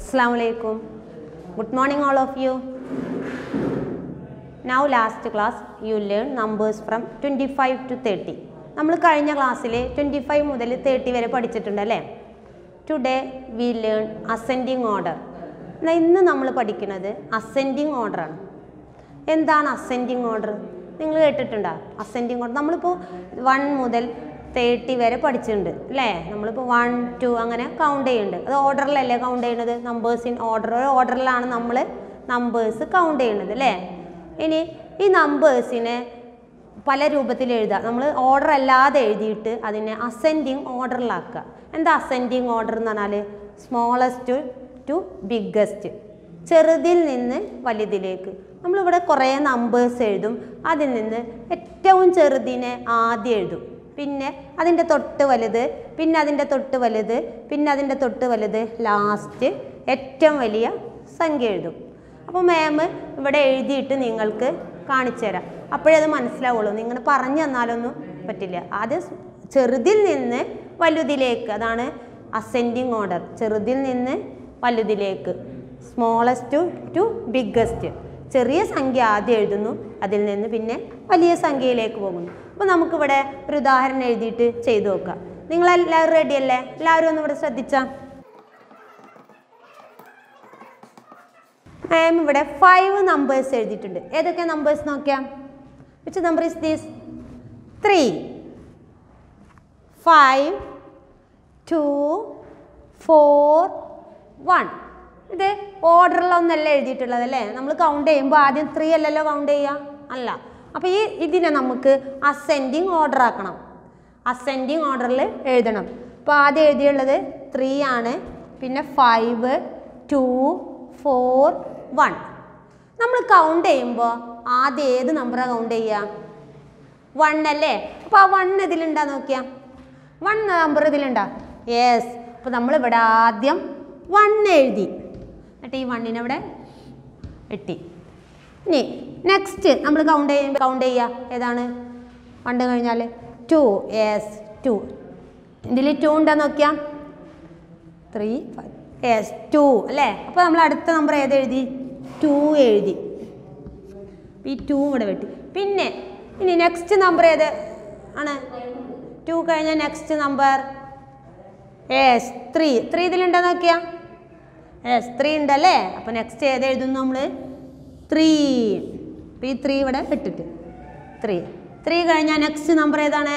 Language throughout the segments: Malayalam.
Assalamu alaikum. Good morning, all of you. Now, last class, you learn numbers from 25 to 30. നമ്മൾ കഴിഞ്ഞ ക്ലാസ്സിൽ ട്വൻറ്റി ഫൈവ് മുതൽ തേർട്ടി വരെ പഠിച്ചിട്ടുണ്ട് അല്ലേ today we learn ascending order എന്നാൽ ഇന്ന് നമ്മൾ പഠിക്കുന്നത് അസെൻഡിങ് ഓർഡറാണ് എന്താണ് അസെൻഡിങ് ഓർഡർ നിങ്ങൾ കേട്ടിട്ടുണ്ടോ അസെൻഡിങ് ഓർഡർ നമ്മളിപ്പോൾ വൺ മുതൽ തേർട്ടി വരെ പഠിച്ചിട്ടുണ്ട് അല്ലേ നമ്മളിപ്പോൾ വൺ ടു അങ്ങനെ കൗണ്ട് ചെയ്യുന്നുണ്ട് അത് ഓർഡറിലല്ലേ കൗണ്ട് ചെയ്യുന്നത് നമ്പേഴ്സ് ഇൻ ഓർഡർ ഒരു ഓർഡറിലാണ് നമ്മൾ നമ്പേഴ്സ് കൗണ്ട് ചെയ്യുന്നത് അല്ലേ ഇനി ഈ നമ്പേഴ്സിനെ പല രൂപത്തിൽ എഴുതുക നമ്മൾ ഓർഡർ അല്ലാതെ എഴുതിയിട്ട് അതിനെ അസെൻഡിങ് ഓർഡറിലാക്കുക എന്താ അസെൻഡിങ് ഓർഡർ എന്ന് പറഞ്ഞാൽ സ്മോളസ്റ്റ് ടു ബിഗ്ഗസ്റ്റ് ചെറുതിൽ നിന്ന് വലുതിലേക്ക് നമ്മളിവിടെ കുറേ നമ്പേഴ്സ് എഴുതും അതിൽ നിന്ന് ഏറ്റവും ചെറുതിനെ ആദ്യം എഴുതും പിന്നെ അതിൻ്റെ തൊട്ട് വലുത് പിന്നെ അതിൻ്റെ തൊട്ട് വലുത് പിന്നെ അതിൻ്റെ തൊട്ട് വലുത് ലാസ്റ്റ് ഏറ്റവും വലിയ സംഖ്യ എഴുതും അപ്പോൾ മാം ഇവിടെ എഴുതിയിട്ട് നിങ്ങൾക്ക് കാണിച്ചു തരാം അപ്പോഴേ അത് മനസ്സിലാവുള്ളൂ നിങ്ങൾ പറഞ്ഞു തന്നാലൊന്നും പറ്റില്ല ആദ്യം ചെറുതിൽ നിന്ന് വലുതിലേക്ക് അതാണ് അസെൻഡിങ് ഓർഡർ ചെറുതിൽ നിന്ന് വലുതിലേക്ക് സ്മോളസ്റ്റ് ടു ബിഗ്ഗസ്റ്റ് ചെറിയ സംഖ്യ ആദ്യം എഴുതുന്നു അതിൽ നിന്ന് പിന്നെ വലിയ സംഖ്യയിലേക്ക് പോകുന്നു അപ്പോൾ നമുക്കിവിടെ ഒരു ഉദാഹരണം എഴുതിയിട്ട് ചെയ്തു നോക്കാം നിങ്ങളെല്ലാവരും റെഡിയല്ലേ എല്ലാവരും ഒന്ന് ഇവിടെ ശ്രദ്ധിച്ചാൽ മാം ഇവിടെ ഫൈവ് നമ്പേഴ്സ് എഴുതിയിട്ടുണ്ട് ഏതൊക്കെ നമ്പേഴ്സ് നോക്കിയാം which number is these three five two four one ഇത് ഓർഡറിലൊന്നല്ല എഴുതിയിട്ടുള്ളത് അല്ലേ നമ്മൾ കൗണ്ട് ചെയ്യുമ്പോൾ ആദ്യം ത്രീ അല്ലല്ലോ കൗണ്ട് ചെയ്യുക അല്ല അപ്പോൾ ഈ ഇതിനെ നമുക്ക് അസെൻഡിങ് ഓർഡർ ആക്കണം അസെൻഡിങ് ഓർഡറിൽ എഴുതണം അപ്പോൾ ആദ്യം എഴുതിയുള്ളത് ത്രീ ആണ് പിന്നെ ഫൈവ് ടു ഫോർ വൺ നമ്മൾ കൗണ്ട് ചെയ്യുമ്പോൾ ആദ്യം ഏത് നമ്പറാണ് കൗണ്ട് ചെയ്യുക വൺ അല്ലേ അപ്പോൾ ആ വൺ ഇതിലുണ്ടാ നോക്കിയാ വൺ നമ്പർ ഇതിലുണ്ടാ യെസ് അപ്പോൾ നമ്മളിവിടെ ആദ്യം വൺ എഴുതി എന്നിട്ട് ഈ വണ്ണിനെ ഇവിടെ എട്ടി ഇനി നെക്സ്റ്റ് നമ്മൾ കൗണ്ട് ചെയ്യുമ്പോൾ കൗണ്ട് ചെയ്യുക ഏതാണ് വണ്ട് കഴിഞ്ഞാൽ ടു യെസ് ടു ഇതിൽ ടു ഉണ്ടോ നോക്കിയാ ത്രീ ഫൈവ് യെസ് ടു അല്ലേ അപ്പോൾ നമ്മൾ അടുത്ത നമ്പർ ഏത് എഴുതി ടു എഴുതി ഈ ടു ഇവിടെ വെട്ടി പിന്നെ ഇനി നെക്സ്റ്റ് നമ്പർ ഏത് ആണ് ടു കഴിഞ്ഞ next number yes three three ഇതിലുണ്ടോ നോക്കിയാ യെസ് ത്രീ ഉണ്ടല്ലേ അപ്പോൾ നെക്സ്റ്റ് ഏത് എഴുതുന്നു നമ്മൾ ത്രീ അപ്പോൾ ഈ ത്രീ ഇവിടെ ഇട്ടിട്ട് ത്രീ ത്രീ കഴിഞ്ഞാൽ നെക്സ്റ്റ് നമ്പർ ഏതാണ്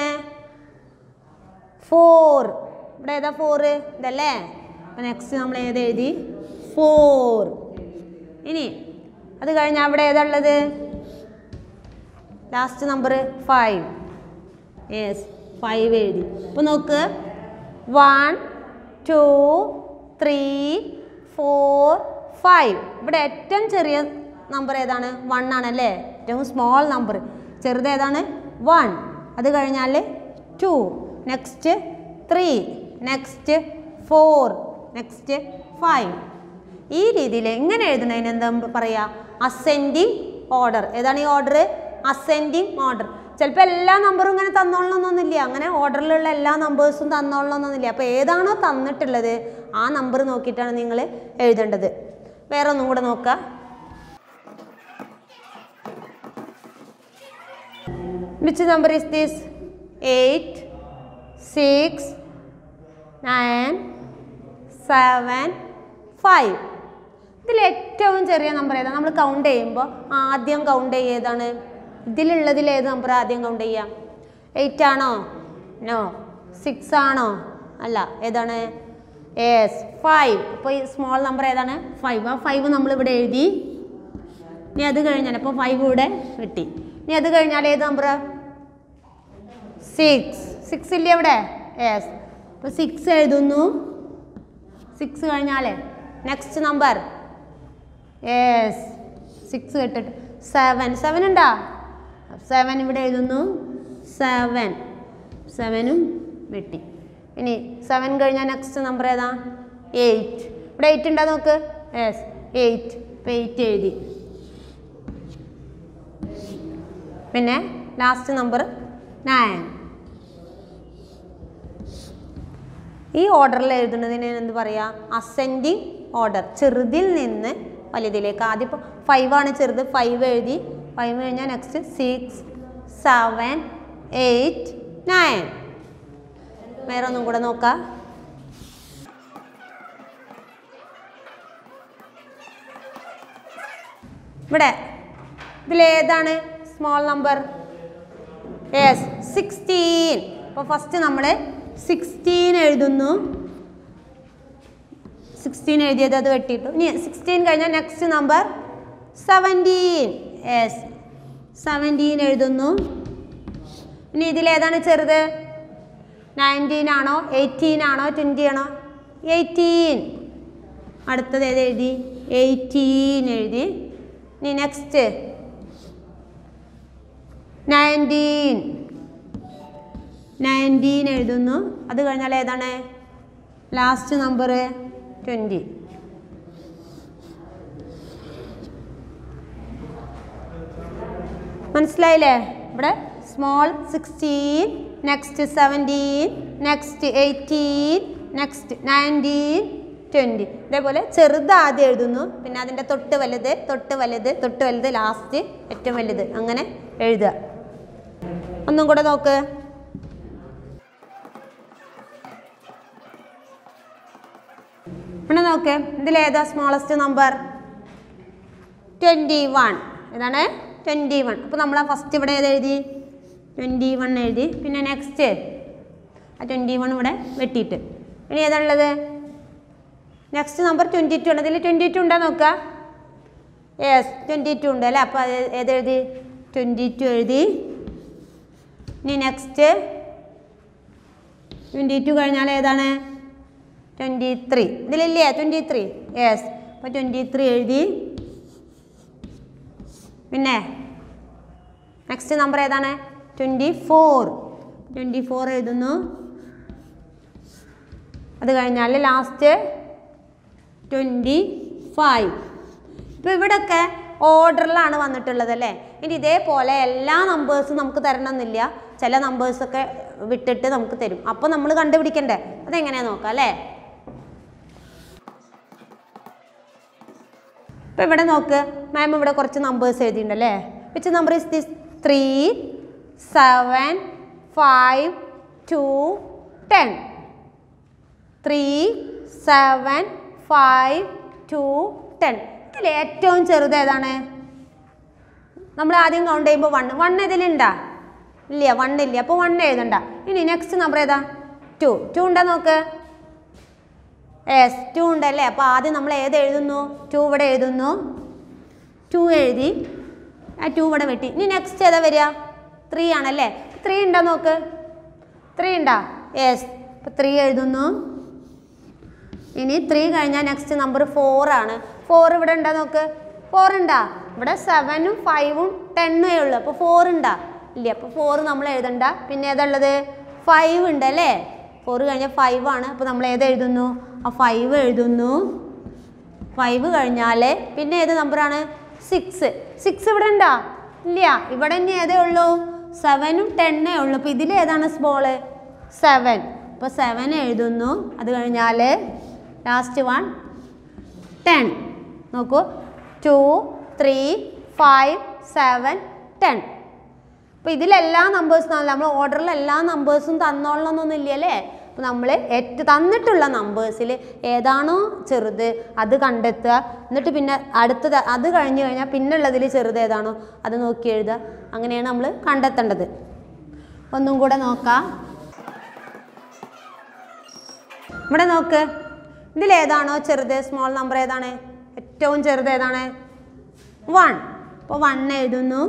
ഫോർ ഇവിടെ ഏതാ ഫോർ ഇതല്ലേ അപ്പോൾ നെക്സ്റ്റ് നമ്മൾ ഏത് എഴുതി ഫോർ ഇനി അത് കഴിഞ്ഞാൽ അവിടെ ഏതാ ഉള്ളത് last number five yes five എഴുതി അപ്പോൾ നോക്ക് one two three four five ഇവിടെ ഏറ്റവും ചെറിയ നമ്പർ ഏതാണ് വൺ ആണല്ലേ ഏറ്റവും സ്മോൾ നമ്പർ ചെറുത് ഏതാണ് വൺ അത് കഴിഞ്ഞാൽ two next three next four next five ഈ രീതിയിൽ എങ്ങനെ എഴുതണതിന് എന്താ പറയുക അസെൻഡിങ് ഓർഡർ ഏതാണ് ഈ ഓർഡർ അസെൻഡിങ് ഓർഡർ ചിലപ്പോൾ എല്ലാ നമ്പറും ഇങ്ങനെ തന്നോളണമെന്നൊന്നുമില്ല അങ്ങനെ ഓർഡറിലുള്ള എല്ലാ നമ്പേഴ്സും തന്നോളണമെന്നൊന്നുമില്ല അപ്പോൾ ഏതാണോ തന്നിട്ടുള്ളത് ആ നമ്പർ നോക്കിയിട്ടാണ് നിങ്ങൾ എഴുതേണ്ടത് വേറെ ഒന്നും കൂടെ നോക്കുക which number is this eight six nine seven five ഇതിൽ ഏറ്റവും ചെറിയ നമ്പർ ഏതാണ് നമ്മൾ കൗണ്ട് ചെയ്യുമ്പോൾ ആദ്യം കൗണ്ട് ചെയ്യുക ഏതാണ് ഇതിലുള്ളതിൽ ഏത് നമ്പർ ആദ്യം കൗണ്ട് ചെയ്യാം എയ്റ്റ് ആണോ നോ സിക്സ് ആണോ അല്ല ഏതാണ് എസ് ഫൈവ് അപ്പോൾ ഈ സ്മോൾ നമ്പർ ഏതാണ് ഫൈവ് ആ ഫൈവ് നമ്മളിവിടെ എഴുതി ഇനി അത് കഴിഞ്ഞാൽ അപ്പോൾ ഫൈവ് ഇവിടെ കിട്ടി ഇനി അത് കഴിഞ്ഞാൽ ഏത് നമ്പർ സിക്സ് സിക്സ് ഇല്ലേ ഇവിടെ യെസ് അപ്പോൾ സിക്സ് എഴുതുന്നു സിക്സ് കഴിഞ്ഞാൽ നെക്സ്റ്റ് നമ്പർ യെസ് സിക്സ് കേട്ടിട്ട് സെവൻ സെവൻ ഉണ്ടോ സെവൻ ഇവിടെ എഴുതുന്നു സെവൻ സെവനും വെട്ടി ഇനി സെവൻ കഴിഞ്ഞാൽ നെക്സ്റ്റ് നമ്പർ ഏതാ എയ്റ്റ് ഇവിടെ എയ്റ്റ് ഉണ്ടോ നോക്ക് യെസ് എയ്റ്റ് ഇപ്പോൾ എയ്റ്റ് എഴുതി പിന്നെ ലാസ്റ്റ് നമ്പർ നയൻ ഈ ഓർഡറിൽ എഴുതുന്നതിന് എന്ത് പറയുക അസെൻഡിങ് ഓർഡർ ചെറുതിൽ നിന്ന് വലുതിലേക്ക് ആദ്യം ഇപ്പോൾ ഫൈവ് ആണ് ചെറുത് ഫൈവ് എഴുതി ഫൈവ് കഴിഞ്ഞാൽ next six seven eight nine വേറെ ഒന്നും കൂടെ നോക്കാം ഇവിടെ ഇതിലേതാണ് സ്മോൾ നമ്പർ യെസ് സിക്സ്റ്റീൻ അപ്പോൾ ഫസ്റ്റ് നമ്മൾ സിക്സ്റ്റീൻ എഴുതുന്നു സിക്സ്റ്റീൻ എഴുതിയത് അത് വെട്ടിയിട്ടു ഇനി സിക്സ്റ്റീൻ കഴിഞ്ഞാൽ next number seventeen yes seventeen എഴുതുന്നു ഇനി ഇതിലേതാണ് ചെറുത് നയൻറ്റീൻ ആണോ എയ്റ്റീൻ ആണോ ട്വൻറ്റി ആണോ എയ്റ്റീൻ അടുത്തത് ഏത് എഴുതി എയ്റ്റീൻ എഴുതി ഇനി നെക്സ്റ്റ് നയൻറ്റീൻ നയൻറ്റീൻ എഴുതുന്നു അത് കഴിഞ്ഞാൽ ഏതാണ് ലാസ്റ്റ് നമ്പർ ട്വൻറ്റി മനസ്സിലായില്ലേ ഇവിടെ small sixteen next seventeen next eighteen next nineteen twenty ഇതേപോലെ ചെറുത് ആദ്യം എഴുതുന്നു പിന്നെ അതിൻ്റെ തൊട്ട് വലുത് തൊട്ട് വലുത് തൊട്ട് വലുത് ലാസ്റ്റ് ഏറ്റവും വലുത് അങ്ങനെ എഴുതുക ഒന്നും കൂടെ നോക്ക് ഇവിടെ നോക്ക് ഇതിലേതാ സ്മോളസ്റ്റ് നമ്പർ ട്വൻറ്റി വൺ ഇതാണ് ട്വൻറ്റി വൺ അപ്പോൾ നമ്മൾ ഫസ്റ്റ് ഇവിടെ ഏത് എഴുതി ട്വൻറ്റി വൺ എഴുതി പിന്നെ നെക്സ്റ്റ് ആ ട്വൻറ്റി വൺ ഇവിടെ വെട്ടിയിട്ട് ഇനി ഏതാണുള്ളത് നെക്സ്റ്റ് നമ്പർ ട്വൻറ്റി ടു ഉണ്ട് ഇതിൽ ട്വൻറ്റി ടു ഉണ്ടോ നോക്കുക യെസ് ട്വൻറ്റി ടു ഉണ്ട് അല്ലേ അപ്പോൾ അത് ഏത് എഴുതി ട്വൻറ്റി ടു എഴുതി ഇനി നെക്സ്റ്റ് ട്വൻറ്റി ടു കഴിഞ്ഞാൽ ഏതാണ് ട്വൻറ്റി ത്രീ ഇതിലില്ലേ ട്വൻറ്റി ത്രീ യെസ് അപ്പോൾ ട്വൻറ്റി ത്രീ എഴുതി പിന്നെ നെക്സ്റ്റ് നമ്പർ ഏതാണ് ട്വൻറ്റി ഫോർ ട്വൻറ്റി ഫോർ എഴുതുന്നു അത് കഴിഞ്ഞാൽ ലാസ്റ്റ് ട്വൻറ്റി ഫൈവ് ഇപ്പോൾ ഇവിടെയൊക്കെ ഓർഡറിലാണ് വന്നിട്ടുള്ളത് അല്ലേ ഇനി ഇതേപോലെ എല്ലാ നമ്പേഴ്സും നമുക്ക് തരണമെന്നില്ല ചില നമ്പേഴ്സൊക്കെ വിട്ടിട്ട് നമുക്ക് തരും അപ്പോൾ നമ്മൾ കണ്ടുപിടിക്കണ്ടേ അതെങ്ങനെയാണെന്ന് നോക്കാം അല്ലേ ഇപ്പോൾ ഇവിടെ നോക്ക് മാം ഇവിടെ കുറച്ച് നമ്പേഴ്സ് എഴുതിയിട്ടുണ്ടല്ലേ which number is this three seven five two ten three seven five two ten ഇതിൽ ഏറ്റവും ചെറുത് ഏതാണ് നമ്മൾ ആദ്യം കൗണ്ട് ചെയ്യുമ്പോൾ വൺ വൺ ഇതിലുണ്ടാ ഇല്ല വൺ ഇല്ല അപ്പോൾ വൺ എഴുതണ്ട ഇനി നെക്സ്റ്റ് നമ്പർ ഏതാ ടു ടു ഉണ്ടോ നോക്ക് എസ് ടു ഉണ്ടല്ലേ അപ്പോൾ ആദ്യം നമ്മൾ ഏത് എഴുതുന്നു ടു ഇവിടെ എഴുതുന്നു ടു എഴുതി ആ ടു ഇവിടെ വെട്ടി ഇനി നെക്സ്റ്റ് ഏതാ വരിക ത്രീ ആണല്ലേ ത്രീ ഉണ്ടോ നോക്ക് ത്രീ ഉണ്ടോ യെസ് അപ്പോൾ ത്രീ എഴുതുന്നു ഇനി ത്രീ കഴിഞ്ഞാൽ നെക്സ്റ്റ് നമ്പർ ഫോർ ആണ് ഫോർ ഇവിടെ ഉണ്ടോ നോക്ക് ഫോർ ഉണ്ടാ ഇവിടെ സെവനും ഫൈവും ടെണ്ണേ ഉള്ളൂ അപ്പോൾ ഫോർ ഉണ്ടാ ഇല്ല അപ്പോൾ ഫോർ നമ്മൾ എഴുതണ്ട പിന്നെ ഏതുള്ളത് ഫൈവ് ഉണ്ട് അല്ലേ ഫോർ കഴിഞ്ഞാൽ ഫൈവ് ആണ് അപ്പോൾ നമ്മൾ ഏത് എഴുതുന്നു ആ ഫൈവ് എഴുതുന്നു ഫൈവ് കഴിഞ്ഞാൽ പിന്നെ ഏത് നമ്പറാണ് സിക്സ് സിക്സ് ഇവിടെ ഉണ്ടാ ഇല്ല ഇവിടെ ഇനി ഏതേ ഉള്ളൂ സെവനും ടെണ്ണേ ഉള്ളൂ അപ്പോൾ ഇതിൽ ഏതാണ് സ്മോള് സെവൻ അപ്പോൾ സെവൻ എഴുതുന്നു അത് കഴിഞ്ഞാൽ ലാസ്റ്റ് വൺ ടെൻ നോക്കൂ two three five seven ten അപ്പോൾ ഇതിലെല്ലാ നമ്പേഴ്സും നമ്മൾ ഓർഡറിൽ എല്ലാ നമ്പേഴ്സും തന്നോളണമെന്നൊന്നും ഇല്ല അല്ലേ അപ്പോൾ നമ്മൾ ഏറ്റവും തന്നിട്ടുള്ള നമ്പേഴ്സിൽ ഏതാണോ ചെറുത് അത് കണ്ടെത്തുക എന്നിട്ട് പിന്നെ അടുത്തത് അത് കഴിഞ്ഞ് കഴിഞ്ഞാൽ പിന്നെ ഉള്ളതിൽ ചെറുത് ഏതാണോ അത് നോക്കി എഴുതുക അങ്ങനെയാണ് നമ്മൾ കണ്ടെത്തേണ്ടത് ഒന്നും കൂടെ നോക്കാം ഇവിടെ നോക്ക് ഇതിലേതാണോ ചെറുത് സ്മോൾ നമ്പർ ഏതാണ് ഏറ്റവും ചെറുത് ഏതാണ് വൺ അപ്പോൾ വൺ എഴുതുന്നു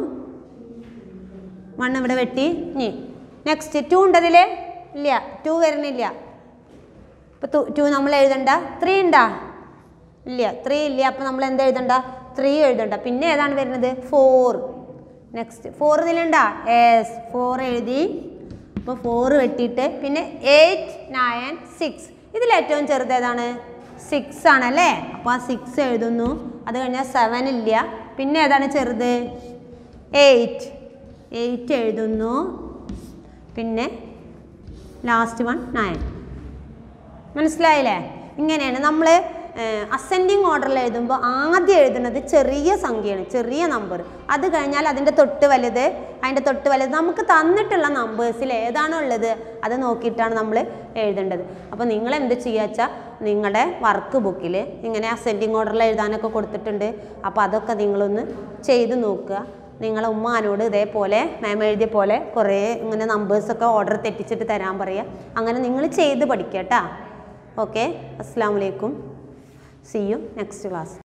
വൺ ഇവിടെ വെട്ടി ഇനി നെക്സ്റ്റ് ടു ഉണ്ടതിൽ ഇല്ല ടു വരുന്നില്ല ഇപ്പോൾ ടു നമ്മൾ എഴുതണ്ട ത്രീ ഉണ്ടാ ഇല്ല ത്രീ ഇല്ല അപ്പോൾ നമ്മൾ എന്താ എഴുതണ്ട ത്രീ എഴുതണ്ട പിന്നെ ഏതാണ് വരുന്നത് ഫോർ നെക്സ്റ്റ് ഫോർ ഇതിലുണ്ടാ എസ് ഫോർ എഴുതി അപ്പോൾ ഫോർ വെട്ടിയിട്ട് പിന്നെ എയ്റ്റ് നയൻ സിക്സ് ഇതിൽ ഏറ്റവും ചെറുത് ഏതാണ് സിക്സ് ആണല്ലേ അപ്പോൾ ആ സിക്സ് എഴുതുന്നു അത് കഴിഞ്ഞാൽ സെവൻ ഇല്ല പിന്നെ ഏതാണ് ചെറുത് എയ്റ്റ് എയ്റ്റ് എഴുതുന്നു പിന്നെ ലാസ്റ്റ് വൺ നയൻ മനസ്സിലായില്ലേ ഇങ്ങനെയാണ് നമ്മൾ അസെൻഡിങ് ഓർഡറിൽ എഴുതുമ്പോൾ ആദ്യം എഴുതുന്നത് ചെറിയ സംഖ്യയാണ് ചെറിയ നമ്പർ അത് കഴിഞ്ഞാൽ അതിൻ്റെ തൊട്ട് വലുത് അതിൻ്റെ തൊട്ട് വലുത് നമുക്ക് തന്നിട്ടുള്ള നമ്പേഴ്സിൽ ഏതാണോ ഉള്ളത് അത് നോക്കിയിട്ടാണ് നമ്മൾ എഴുതേണ്ടത് അപ്പോൾ നിങ്ങൾ എന്ത് ചെയ്യുക വെച്ചാൽ നിങ്ങളുടെ വർക്ക് ബുക്കിൽ ഇങ്ങനെ അസെൻഡിങ് ഓർഡറിൽ എഴുതാനൊക്കെ കൊടുത്തിട്ടുണ്ട് അപ്പോൾ അതൊക്കെ നിങ്ങളൊന്ന് ചെയ്ത് നോക്കുക നിങ്ങളെ ഉമ്മാനോട് ഇതേപോലെ മാം എഴുതിയ പോലെ കുറേ ഇങ്ങനെ നമ്പേഴ്സൊക്കെ ഓർഡർ തെറ്റിച്ചിട്ട് തരാൻ പറയുക അങ്ങനെ നിങ്ങൾ ചെയ്ത് പഠിക്കുക കേട്ടോ ഓക്കെ അസ്സാം വലൈക്കും സി യു നെക്സ്റ്റ് ക്ലാസ്